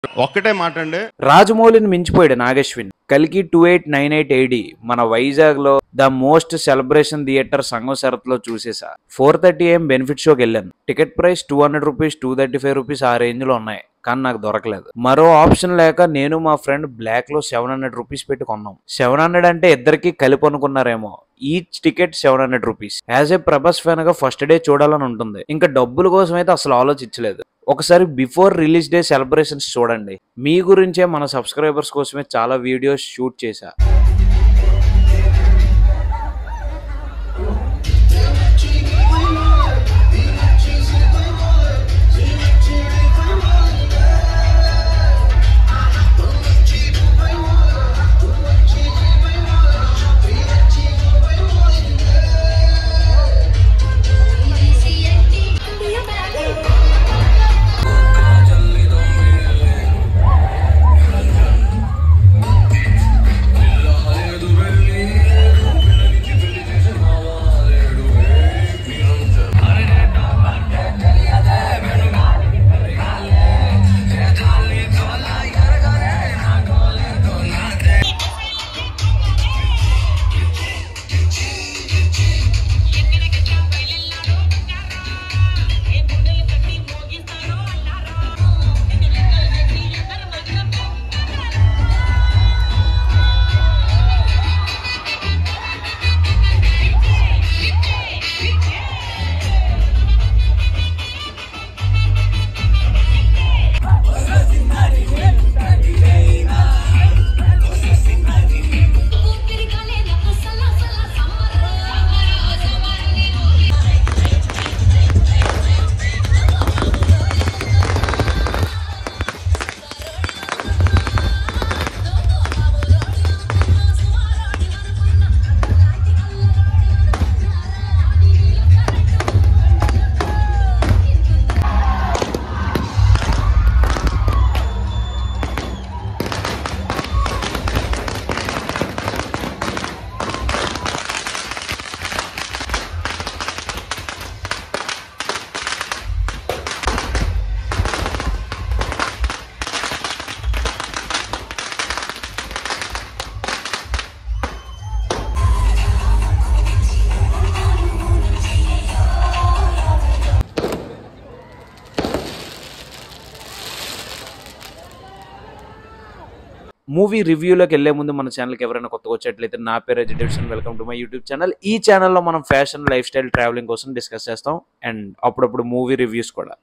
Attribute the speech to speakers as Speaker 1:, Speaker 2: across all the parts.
Speaker 1: ఒక్కటే మాట అండి
Speaker 2: రాజమౌళిని మించిపోయాడు నాగేశ్విన్ కలికి two eight nine eight AD మన వైజాగ్ లో the most celebration theatre Sangam Sarath లో చూసేసా ఫోర్ థర్టీ ఏం బెనిఫిట్ షోకి వెళ్ళాను ticket price two hundred rupees two thirty five rupees ఆ రేంజ్ లో ఉన్నాయి కానీ నాకు దొరకలేదు మరో ఆప్షన్ లేక నేను మా ఫ్రెండ్ బ్లాక్ లో సెవెన్ హండ్రెడ్ రూపీస్ పెట్టి కొన్నాం సెవెన్ హండ్రెడ్ అంటే ఇద్దరికి కలిపి అనుకున్నారేమో each ticket seven hundred rupees as a Prabhas fan గా ఫస్ట్ డే చూడాలని ఉంటుంది ఇంకా డబ్బుల కోసం అయితే అసలు ఆలోచించలేదు ఒకసారి బిఫోర్ రిలీజ్ డే సెలబ్రేషన్స్ చూడండి మీ గురించే మన సబ్స్క్రైబర్స్ కోసమే చాలా వీడియోస్ షూట్ చేశా మూవీ రివ్యూలోకి వెళ్లే ముందు మన ఛానల్కి ఎవరైనా కొత్తగా వచ్చేట్లయితే నా పేరు education welcome to my YouTube channel ఈ ఛానల్లో మనం ఫ్యాషన్ లైఫ్ స్టైల్ ట్రావెలింగ్ కోసం డిస్కస్ చేస్తాం అండ్ అప్పుడప్పుడు మూవీ రివ్యూస్ కూడా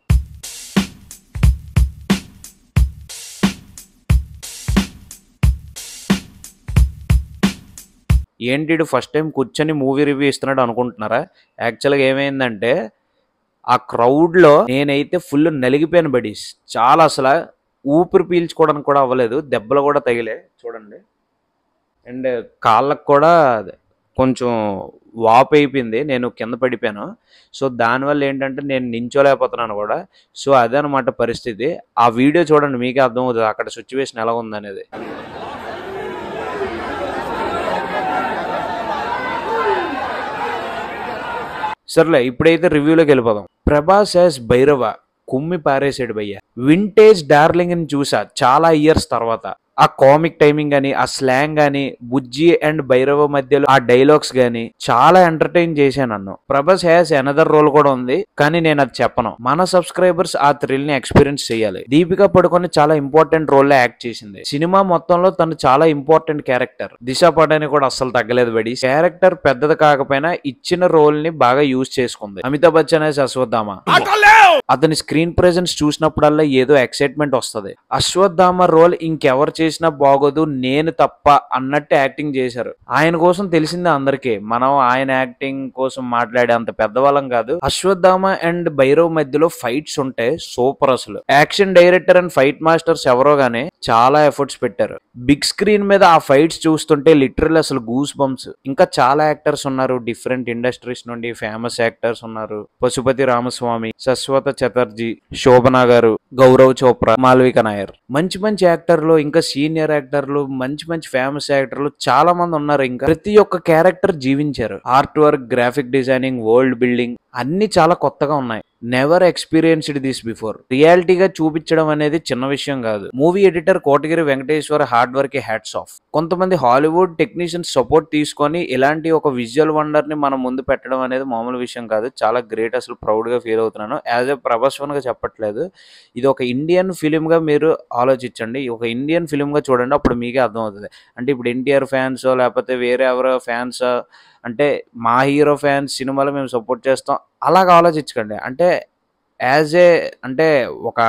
Speaker 2: ఏంటి ఫస్ట్ టైం కూర్చొని మూవీ రివ్యూ ఇస్తున్నాడు అనుకుంటున్నారా యాక్చువల్గా ఏమైందంటే ఆ క్రౌడ్లో నేనైతే ఫుల్ నలిగిపోయాను బడీస్ చాలా అసలు ఊపిరి పీల్చుకోవడానికి కూడా అవ్వలేదు దెబ్బలు కూడా తగిలే చూడండి అండ్ కాళ్ళకు కూడా కొంచెం వాపు అయిపోయింది నేను కింద పడిపోయాను సో దానివల్ల ఏంటంటే నేను నించోలేకపోతున్నాను కూడా సో అదే అనమాట పరిస్థితి ఆ వీడియో చూడండి మీకే అర్థమవుతుంది అక్కడ సిచ్యువేషన్ ఎలా ఉందనేది సర్లే ఇప్పుడైతే రివ్యూలోకి వెళ్ళిపోదాం ప్రభాస్ యాజ్ భైరవ కుమ్మి పారేసాడు భయ్య వింటేజ్ డార్లింగ్ ని చూసా చాలా ఇయర్స్ తర్వాత ఆ కామిక్ టైమింగ్ గాని ఆ స్లాంగ్ గాని బుజ్జి అండ్ భైరవ మధ్యలో ఆ డైలాగ్స్ గాని చాలా ఎంటర్టైన్ చేశాను నన్ను ప్రభాస్ హ్యాస్ ఎనదర్ రోల్ కూడా ఉంది కానీ నేను అది చెప్పను మన సబ్స్క్రైబర్స్ ఆ థ్రిల్ ని ఎక్స్పీరియన్స్ చేయాలి దీపిక పడుకొని చాలా ఇంపార్టెంట్ రోల్ లో యాక్ట్ చేసింది సినిమా మొత్తంలో తను చాలా ఇంపార్టెంట్ క్యారెక్టర్ దిశ పడని కూడా అస్సలు తగ్గలేదు బడి క్యారెక్టర్ పెద్దది కాకపోయినా ఇచ్చిన రోల్ ని బాగా యూజ్ చేసుకుంది అమితాబ్ బచ్చన్ యాజ్ అశ్వత్థామ అతని స్క్రీన్ ప్రెజెన్స్ చూసినప్పుడల్లా ఏదో ఎక్సైట్మెంట్ వస్తది అశ్వత్థామ రోల్ ఇంకెవరు చేసినా బాగోదు నేను తప్ప అన్నట్టు యాక్టింగ్ చేశారు ఆయన కోసం తెలిసిందే అందరికీ మనం ఆయన యాక్టింగ్ కోసం మాట్లాడే అంత పెద్దవాళ్ళం కాదు అశ్వత్థామ అండ్ భైరవ్ మధ్యలో ఫైట్స్ ఉంటే సూపర్ అసలు action director and fight masters ఎవరో గానీ చాలా ఎఫర్ట్స్ పెట్టారు బిగ్ స్క్రీన్ మీద ఆ ఫైట్స్ చూస్తుంటే లిటరల్ అసలు గూస్ బంప్స్ ఇంకా చాలా యాక్టర్స్ ఉన్నారు డిఫరెంట్ ఇండస్ట్రీస్ నుండి ఫేమస్ యాక్టర్స్ ఉన్నారు పశుపతి రామస్వామి శశ్వత చటర్జీ శోభన గారు గౌరవ్ చోప్రా మాల్విక నాయర్ మంచి మంచి యాక్టర్లు ఇంకా సీనియర్ యాక్టర్లు మంచి మంచి ఫేమస్ యాక్టర్లు చాలా మంది ఉన్నారు ఇంకా ప్రతి ఒక్క క్యారెక్టర్ జీవించారు art work graphic designing world building అన్ని చాలా కొత్తగా ఉన్నాయి నెవర్ ఎక్స్పీరియన్స్డ్ దిస్ బిఫోర్ రియాలిటీగా చూపించడం అనేది చిన్న విషయం కాదు movie editor Kotagiri Venkateswara hard work hats off కొంతమంది హాలీవుడ్ టెక్నీషియన్స్ సపోర్ట్ తీసుకొని ఇలాంటి ఒక విజువల్ వండర్ ని మనం ముందు పెట్టడం అనేది మామూలు విషయం కాదు చాలా గ్రేట్ అసలు ప్రౌడ్ గా ఫీల్ అవుతున్నాను యాజ్ ఎ ప్రభాస్ గా చెప్పట్లేదు ఇది ఒక ఇండియన్ ఫిలిం గా మీరు ఆలోచించండి ఒక ఇండియన్ ఫిలిం గా చూడండి అప్పుడు మీకే అర్థమవుతుంది అంటే ఇప్పుడు ఎన్టీఆర్ ఫ్యాన్స్ లేకపోతే వేరే ఎవరో ఫ్యాన్స్ అంటే మా హీరో ఫ్యాన్స్ సినిమాలో మేము సపోర్ట్ చేస్తాం అలాగ ఆలోచించకండి అంటే యాజ్ ఏ అంటే ఒక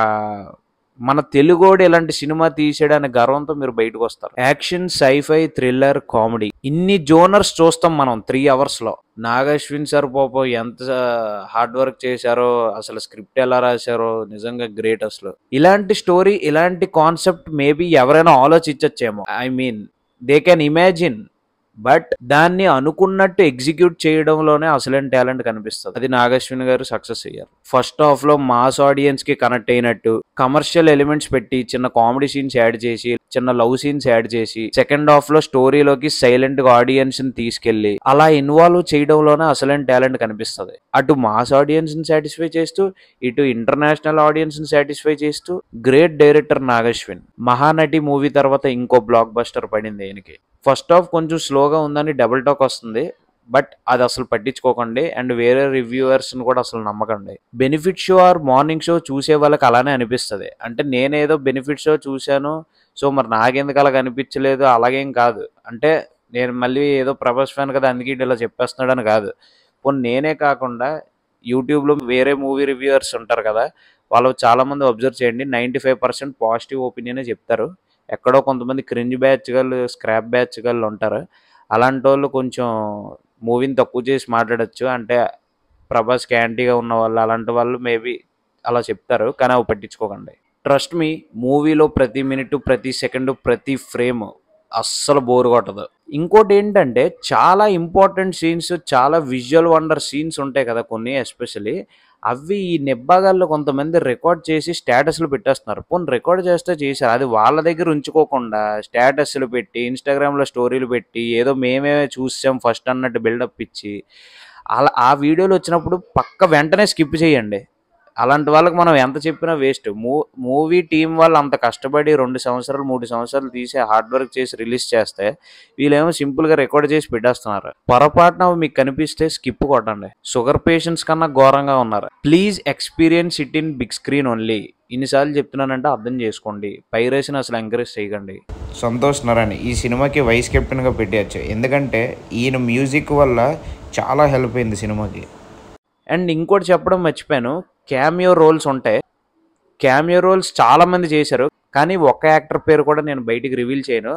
Speaker 2: మన తెలుగోడు ఇలాంటి సినిమా తీసేయడనే గర్వంతో మీరు బయటకు వస్తారు యాక్షన్ సైఫై థ్రిల్లర్ కామెడీ ఇన్ని జోనర్స్ చూస్తాం మనం త్రీ అవర్స్ లో నాగశ్విన్ సార్ పాపం ఎంత హార్డ్ వర్క్ చేశారో అసలు స్క్రిప్ట్ ఎలా రాశారో నిజంగా గ్రేట్ అసలు ఇలాంటి స్టోరీ ఇలాంటి కాన్సెప్ట్ మేబీ ఎవరైనా ఆలోచించచ్చేమో I mean they can imagine but దాన్ని అనుకున్నట్టు ఎగ్జిక్యూట్ చేయడంలోనే అసలైన టాలెంట్ కనిపిస్తుంది అది నాగశ్విన్ గారు సక్సెస్ అయ్యారు ఫస్ట్ హాఫ్ లో మాస్ ఆడియన్స్ కి కనెక్ట్ అయినట్టు కమర్షియల్ ఎలిమెంట్స్ పెట్టి చిన్న కామెడీ సీన్స్ యాడ్ చేసి చిన్న లవ్ సీన్స్ యాడ్ చేసి సెకండ్ హాఫ్ లో స్టోరీలోకి సైలెంట్ గా ఆడియన్స్ ని తీసుకెళ్లి అలా ఇన్వాల్వ్ చేయడంలోనే అసలైన టాలెంట్ కనిపిస్తుంది అటు మాస్ ఆడియన్స్ ని సాటిస్ఫై చేస్తూ ఇటు ఇంటర్నేషనల్ ఆడియన్స్ ని సాటిస్ఫై చేస్తూ great director Nag Ashwin Mahanati movie తర్వాత ఇంకో బ్లాక్ బస్టర్ పడింది ఆయనకి ఫస్ట్ హాఫ్ కొంచెం స్లోగా ఉందని డబుల్ టాక్ వస్తుంది బట్ అది అసలు పట్టించుకోకండి అండ్ వేరే రివ్యూవర్స్ కూడా అసలు నమ్మకండి benefit show or morning show చూసే వాళ్ళకి అలానే అనిపిస్తుంది అంటే నేనేదో బెనిఫిట్ షో చూశాను సో మరి నాకెందుకు అలా అనిపించలేదు అలాగేం కాదు అంటే నేను మళ్ళీ ఏదో ప్రభాస్ ఫ్యాన్ కదా అందుకే ఇటు ఇలా చెప్పేస్తున్నాడని కాదు పోనీ నేనే కాకుండా యూట్యూబ్లో వేరే మూవీ రివ్యూవర్స్ ఉంటారు కదా వాళ్ళు చాలామంది అబ్జర్వ్ చేయండి నైంటీ ఫైవ్ పర్సెంట్ పాజిటివ్ ఒపీనియనే చెప్తారు ఎక్కడో కొంతమంది క్రింజ్ బ్యాచ్ గళ్ళు స్క్రాప్ బ్యాచ్ గళ్ళు ఉంటారు అలాంటి వాళ్ళు కొంచెం మూవీని తక్కువ చేసి మాట్లాడచ్చు అంటే ప్రభాస్ క్యాంటీగా ఉన్న వాళ్ళు అలాంటి వాళ్ళు మేబీ అలా చెప్తారు కానీ అవి పట్టించుకోకండి ట్రస్ట్ మీ మూవీలో ప్రతి మినిట్ ప్రతి సెకండ్ ప్రతి ఫ్రేమ్ అస్సలు బోర్ కొట్టదు ఇంకోటి ఏంటంటే చాలా ఇంపార్టెంట్ సీన్స్ చాలా విజువల్ వండర్ సీన్స్ ఉంటాయి కదా కొన్ని ఎస్పెషలీ అవి ఈ నిబ్బాగాల్లో కొంతమంది రికార్డ్ చేసి స్టేటస్లు పెట్టేస్తున్నారు పోనీ రికార్డ్ చేస్తే చేశారు అది వాళ్ళ దగ్గర ఉంచుకోకుండా స్టేటస్లు పెట్టి ఇన్స్టాగ్రామ్లో స్టోరీలు పెట్టి ఏదో మేమే చూసాం ఫస్ట్ అన్నట్టు బిల్డప్ ఇచ్చి అలా ఆ వీడియోలు వచ్చినప్పుడు పక్క వెంటనే స్కిప్ చేయండి అలాంటి వాళ్ళకి మనం ఎంత చెప్పినా వేస్ట్ మూ మూవీ టీం వాళ్ళు అంత కష్టపడి రెండు సంవత్సరాలు మూడు సంవత్సరాలు తీసి హార్డ్ వర్క్ చేసి రిలీజ్ చేస్తే వీళ్ళేమో సింపుల్గా రికార్డ్ చేసి పెట్టేస్తున్నారు పొరపాటున అవి మీకు కనిపిస్తే స్కిప్ కొట్టండి షుగర్ పేషెంట్స్ కన్నా ఘోరంగా ఉన్నారు please experience it in big screen only ఇన్నిసార్లు చెప్తున్నానంటే అర్థం చేసుకోండి పైరేషన్ అసలు ఎంకరేజ్ చేయకండి
Speaker 1: సంతోష్ నరాని ఈ సినిమాకి వైస్ కెప్టెన్గా పెట్టేయచ్చు ఎందుకంటే ఈయన మ్యూజిక్ వల్ల చాలా హెల్ప్ అయింది సినిమాకి
Speaker 2: అండ్ ఇంకోటి చెప్పడం మర్చిపోయాను క్యామియో రోల్స్ ఉంటాయి క్యామియో రోల్స్ చాలా మంది చేశారు కానీ ఒక్క యాక్టర్ పేరు కూడా నేను బయటికి రివీల్ చేయను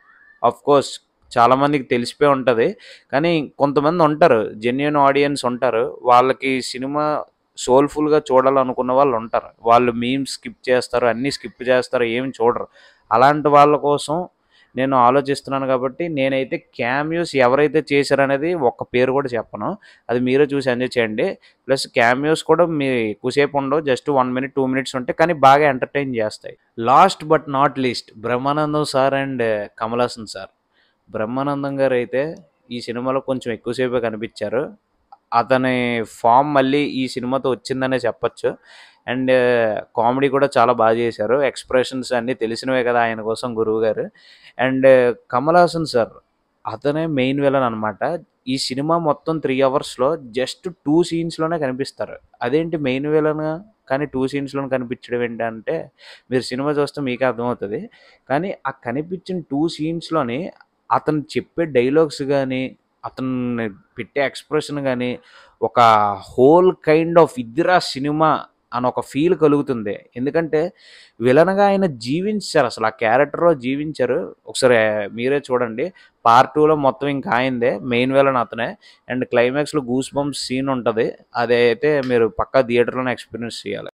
Speaker 2: అఫ్ కోర్స్ చాలా మందికి తెలిసిపోయి ఉంటుంది కానీ కొంతమంది ఉంటారు జెన్యున్ ఆడియన్స్ ఉంటారు వాళ్ళకి సినిమా సోల్ఫుల్గా చూడాలనుకున్న వాళ్ళు ఉంటారు వాళ్ళు మీమ్స్ స్కిప్ చేస్తారు అన్నీ స్కిప్ చేస్తారు ఏమి చూడరు అలాంటి వాళ్ళ కోసం నేను ఆలోచిస్తున్నాను కాబట్టి నేనైతే క్యామియోస్ ఎవరైతే చేశారనేది ఒక్క పేరు కూడా చెప్పను అది మీరే చూసి ఎంజాయ్ చేయండి ప్లస్ క్యామియోస్ కూడా మీ ఎక్కువసేపు ఉండవు just one minute two minutes ఉంటాయి కానీ బాగా ఎంటర్టైన్ చేస్తాయి last but not least Brahmanandam sir and Kamal Haasan sir Brahmanandam garu అయితే ఈ సినిమాలో కొంచెం ఎక్కువసేపే కనిపించారు అతని ఫామ్ మళ్ళీ ఈ సినిమాతో వచ్చిందనే చెప్పొచ్చు అండ్ కామెడీ కూడా చాలా బాగా చేశారు ఎక్స్ప్రెషన్స్ అన్నీ తెలిసినవే కదా ఆయన కోసం గురువు గారు అండ్ కమల్ హాసన్ సార్ అతనే మెయిన్ విలన్ అనమాట ఈ సినిమా మొత్తం త్రీ అవర్స్లో జస్ట్ టూ సీన్స్లోనే కనిపిస్తారు అదేంటి మెయిన్ విలన్గా కానీ టూ సీన్స్లో కనిపించడం ఏంటంటే మీరు సినిమా చూస్తే మీకే అర్థమవుతుంది కానీ ఆ కనిపించిన టూ సీన్స్లోని అతను చెప్పే డైలాగ్స్ కానీ అతను పెట్టే ఎక్స్ప్రెషన్ కానీ ఒక హోల్ కైండ్ ఆఫ్ ఇదిరా సినిమా అని ఒక ఫీల్ కలుగుతుంది ఎందుకంటే విలన్గా ఆయన జీవించారు అసలు ఆ క్యారెక్టర్లో జీవించారు ఒకసారి మీరే చూడండి పార్ట్ టూలో మొత్తం ఇంకా ఆయనదే మెయిన్ విలన్ అతనే అండ్ క్లైమాక్స్లో గూస్ బంప్స్ సీన్ ఉంటుంది అదైతే మీరు పక్కా థియేటర్లోనే ఎక్స్పీరియన్స్ చేయాలి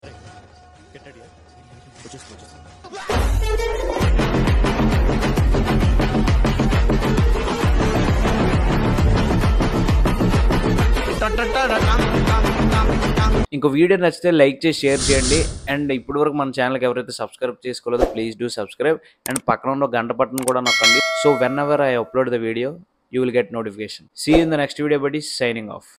Speaker 2: ఇంకో వీడియో నచ్చితే లైక్ చేసి షేర్ చేయండి అండ్ ఇప్పటి వరకు మన ఛానల్కి ఎవరైతే సబ్స్క్రైబ్ చేసుకోలేదో ప్లీజ్ డూ సబ్స్క్రైబ్ అండ్ పక్కన ఉన్న గంట బటన్ కూడా నొక్కండి so whenever I upload the video you will get notification see in the next video buddy signing of